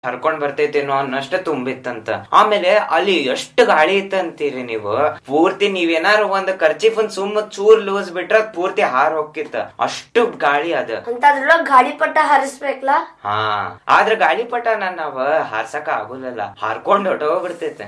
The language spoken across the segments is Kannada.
ಹರ್ಕೊಂಡ್ ಬರ್ತೈತೇನೋ ಅನ್ನಷ್ಟ ತುಂಬಿತ್ತಂತ ಆಮೇಲೆ ಅಲ್ಲಿ ಎಷ್ಟು ಗಾಳಿ ಇತ್ತಂತೀರಿ ನೀವು ಪೂರ್ತಿ ನೀವೇನಾರು ಒಂದ್ ಖರ್ಚಿಫ್ ಒಂದ್ ಸುಮ್ಮ ಚೂರ್ ಲೂಸ್ ಬಿಟ್ರ ಅದ್ ಪೂರ್ತಿ ಹಾರ್ ಹೋಗಿತ್ತ ಅಷ್ಟು ಗಾಳಿ ಅದ ಅಂತದ್ರೊಳಗ್ ಗಾಳಿ ಪಟ್ಟ ಹಾರಿಸ್ಬೇಕಲ್ಲ ಹಾ ಆದ್ರ ಗಾಳಿಪಟ ನನ್ನ ನಾವ ಹಾರ್ಸಕ ಆಗುಲ್ಲಲ್ಲ ಹಾರ್ಕೊಂಡ್ ಹೊಟ್ಟೋಗ್ಬಿಡ್ತೈತೆ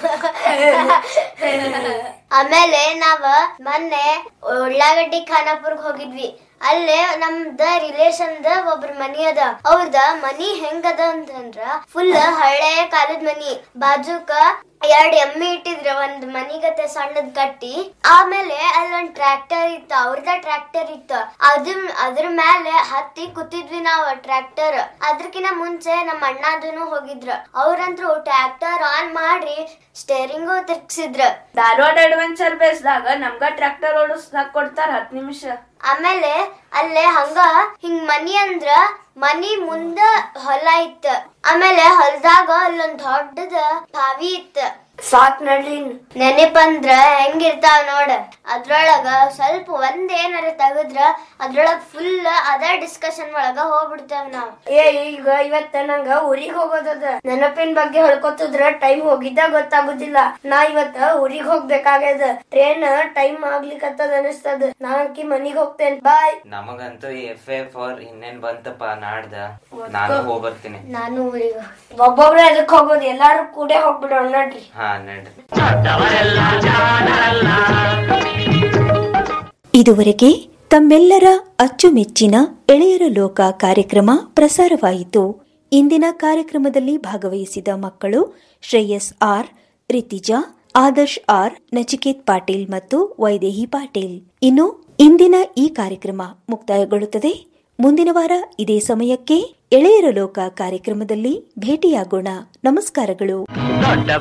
ಆಮೇಲೆ ನಾವ ಮೊನ್ನೆ ಉಳ್ಳಾಗಡ್ಡಿ ಖಾನಾಪುರ್ಗ್ ಹೋಗಿದ್ವಿ ಅಲ್ಲೇ ನಮ್ದ ರಿಲೇಷನ್ ದ ಒಬ್ರ ಮನಿ ಅದ ಅವ್ರದ ಮನಿ ಹೆಂಗದ ಅಂತಂದ್ರ ಫುಲ್ ಹಳೆ ಕಾಲದ ಮನಿ ಬಾಜುಕ ಎರಡ್ ಎಮ್ಮಿ ಇಟ್ಟಿದ್ರ ಒಂದ್ ಮನಿಗತೆ ಸಣ್ಣದ್ ಕಟ್ಟಿ ಆಮೇಲೆ ಅಲ್ಲೊಂದ್ ಟ್ರ್ಯಾಕ್ಟರ್ ಇತ್ತ ಅವ್ರದ ಟ್ರ್ಯಾಕ್ಟರ್ ಇತ್ತ ಅದ್ರ ಅದ್ರ ಮೇಲೆ ಹತ್ತಿ ಕೂತಿದ್ವಿ ನಾವ್ ಟ್ರ್ಯಾಕ್ಟರ್ ಅದ್ರಕಿನ ಮುಂಚೆ ನಮ್ಮ ಅಣ್ಣದನು ಹೋಗಿದ್ರ ಅವ್ರಂತ್ರು ಟ್ರ್ಯಾಕ್ಟರ್ ಆನ್ ಮಾಡಿ ಸ್ಟೇರಿಂಗು ತಿರ್ಗ್ಸಿದ್ರ ಧಾರವಾಡ ಅಡ್ವೆಂಚರ್ ಬೇಸ್ದಾಗ ನಮ್ಗ ಟ್ರ್ಯಾಕ್ಟರ್ ಓಡಿಸ್ದಾಕ್ ಕೊಡ್ತಾರ ಹತ್ ನಿಮಿಷ ಆಮೇಲೆ ಅಲ್ಲೇ ಹಂಗ ಹಿಂಗ್ ಮನಿ ಅಂದ್ರ ಮನಿ ಮುಂದ ಹೊಲ ಇತ್ತ ಆಮೇಲೆ ಹೊಲದಾಗ ಅಲ್ಲೊಂದ್ ದೊಡ್ಡದ ಬಾವಿ ಇತ್ತ ಸಾಕ್ ನಡ್ಲಿ ನೆನಪಂದ್ರ ಹೆಂಗಿರ್ತಾವ ನೋಡ ಅದ್ರೊಳಗ ಸ್ವಲ್ಪ ಒಂದ್ ಏನಾರ ತೆಗದ್ರ ಅದ್ರೊಳಗ ಫುಲ್ ಅದ ಡಿಸ್ಕಷನ್ ಒಳಗ ಹೋಗ್ಬಿಡ್ತೇವ್ ನಾವ್ ಏ ಈಗ ಇವತ್ತ ನಂಗ ಊರಿಗ್ ಹೋಗೋದದ ನೆನಪಿನ ಬಗ್ಗೆ ಹೇಳ್ಕೊತಿದ್ರ ಟೈಮ್ ಹೋಗಿದ್ದ ಗೊತ್ತಾಗುದಿಲ್ಲ ನಾ ಇವತ್ತ ಊರಿಗ್ ಹೋಗ್ಬೇಕಾಗ್ಯದ ಟ್ರೈನ್ ಟೈಮ್ ಆಗ್ಲಿಕತ್ತದ ಅನಿಸ್ತದ ನಾಕಿ ಮನಿಗ್ ಹೋಗ್ತೇನೆ ಬಾಯ್ ನಮಗಂತೂ ಎಫ್ ಎ ಫಾರ್ ಇನ್ನೇನ್ ಬಂತಪ್ಪ ನಾಡ್ದ ನಾನು ಹೋಗ್ಬರ್ತೀನಿ ನಾನು ಊರಿಗೆ ಒಬ್ಬೊಬ್ರೆ ಅದಕ್ ಹೋಗೋದು ಎಲ್ಲಾರು ಕೂಡೆ ಹೋಗ್ಬಿಡೋಣ ನಡ್ರಿ ಹಾ ನಡ್ರಿ ಇದುವರೆಗೆ ತಮ್ಮೆಲ್ಲರ ಅಚ್ಚುಮೆಚ್ಚಿನ ಎಳೆಯರ ಲೋಕ ಕಾರ್ಯಕ್ರಮ ಪ್ರಸಾರವಾಯಿತು ಇಂದಿನ ಕಾರ್ಯಕ್ರಮದಲ್ಲಿ ಭಾಗವಹಿಸಿದ ಮಕ್ಕಳು ಶ್ರೇಯಸ್ ಆರ್ ರಿತಿಜಾ ಆದರ್ಶ್ ಆರ್ ನಚಿಕೇತ್ ಪಾಟೀಲ್ ಮತ್ತು ವೈದೇಹಿ ಪಾಟೀಲ್ ಇನ್ನು ಇಂದಿನ ಈ ಕಾರ್ಯಕ್ರಮ ಮುಕ್ತಾಯಗೊಳ್ಳುತ್ತದೆ ಮುಂದಿನ ವಾರ ಇದೇ ಸಮಯಕ್ಕೆ ಎಳೆಯರ ಲೋಕ ಕಾರ್ಯಕ್ರಮದಲ್ಲಿ ಭೇಟಿಯಾಗೋಣ ನಮಸ್ಕಾರಗಳು ದೊಡ್ಡ